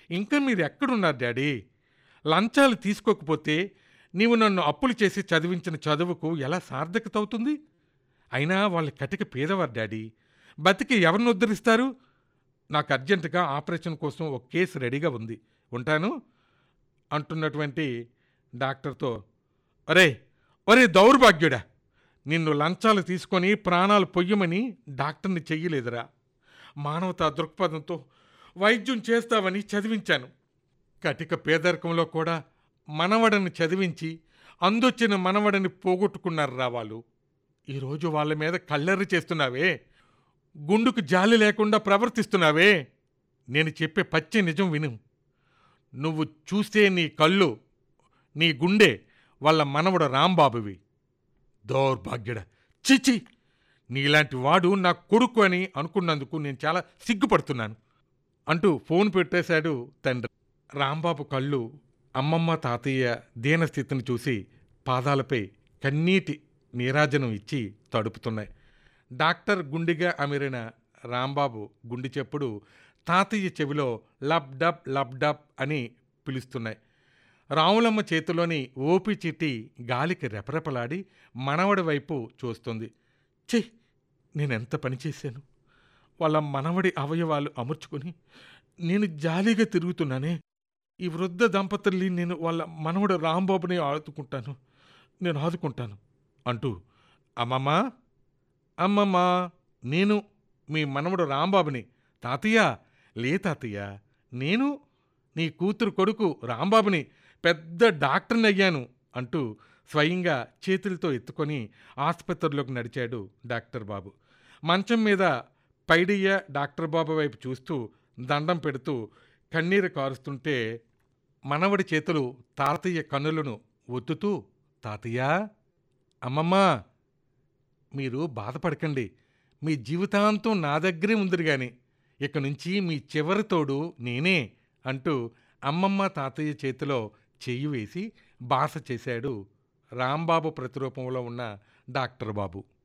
ఇంకా మీరు ఎక్కడున్నారు డాడీ లంచాలు తీసుకోకపోతే నీవు నన్ను అప్పులు చేసి చదివించిన చదువుకు ఎలా సార్థకత అవుతుంది అయినా వాళ్ళ కటిక పేదవారు డాడీ బతికి ఎవరిని ఉద్ధరిస్తారు నాకు అర్జెంటుగా ఆపరేషన్ కోసం ఒక కేసు రెడీగా ఉంది ఉంటాను అంటున్నటువంటి డాక్టర్తో ఒరే ఒరే దౌర్భాగ్యుడా నిన్ను లంచాలు తీసుకొని ప్రాణాలు పొయ్యమని డాక్టర్ని చెయ్యలేదురా మానవతా దృక్పథంతో వైద్యం చేస్తావని చదివించాను కటిక పేదరికంలో కూడా మనవడని చదివించి అందొచ్చిన మనవడని పోగొట్టుకున్నారురా వాళ్ళు ఈరోజు వాళ్ళ మీద కళ్ళెర్రి చేస్తున్నావే గుండుకు జాలి లేకుండా ప్రవర్తిస్తున్నావే నేను చెప్పే పచ్చి నిజం విను నువ్వు చూస్తే నీ కళ్ళు నీ గుండె వాళ్ళ మనవడు రాంబాబువి దౌర్భాగ్యుడ చిచి నీలాంటి వాడు నా కొడుకు అని అనుకున్నందుకు నేను చాలా సిగ్గుపడుతున్నాను అంటూ ఫోన్ పెట్టేశాడు తండ్రి రాంబాబు కళ్ళు అమ్మమ్మ తాతయ్య దీనస్థితిని చూసి పాదాలపై కన్నీటి నీరాజనం ఇచ్చి తడుపుతున్నాయి డాక్టర్ గుండిగా అమిరిన రాంబాబు గుండి చెప్పుడు తాతయ్య చెవిలో లబ్ డబ్ లబ్ డబ్ అని పిలుస్తున్నాయి రాములమ్మ చేతిలోని ఓపి చిట్టి గాలికి రెపరెపలాడి మనవడి వైపు చూస్తుంది ఛీ నేనెంత పని చేశాను వాళ్ళ మనవడి అవయవాలు అమర్చుకొని నేను జాలీగా తిరుగుతున్నానే ఈ వృద్ధ దంపతుల్ని నేను వాళ్ళ మనవడు రాంబాబుని ఆదుకుంటాను నేను ఆదుకుంటాను అంటూ అమ్మమ్మ అమ్మమ్మ నేను మీ మనవడు రాంబాబుని తాతయ్య లే తాతయ్య నేను నీ కూతురు కొడుకు రాంబాబుని పెద్ద డాక్టర్ని అయ్యాను అంటూ స్వయంగా చేతులతో ఎత్తుకొని ఆసుపత్రిలోకి నడిచాడు డాక్టర్ బాబు మంచం మీద పైడియ్య డాక్టర్ బాబు వైపు చూస్తూ దండం పెడుతూ కన్నీరు కారుస్తుంటే మనవడి చేతులు తాతయ్య కన్నులను ఒత్తుతూ తాతయ్య అమ్మమ్మ మీరు బాధపడకండి మీ జీవితాంతం నా దగ్గరే ఉందిరు గాని ఇక నుంచి మీ చివరి తోడు నేనే అంటూ అమ్మమ్మ తాతయ్య చేతిలో చెయ్యి వేసి బాస చేశాడు రాంబాబు ప్రతిరూపంలో ఉన్న డాక్టర్ బాబు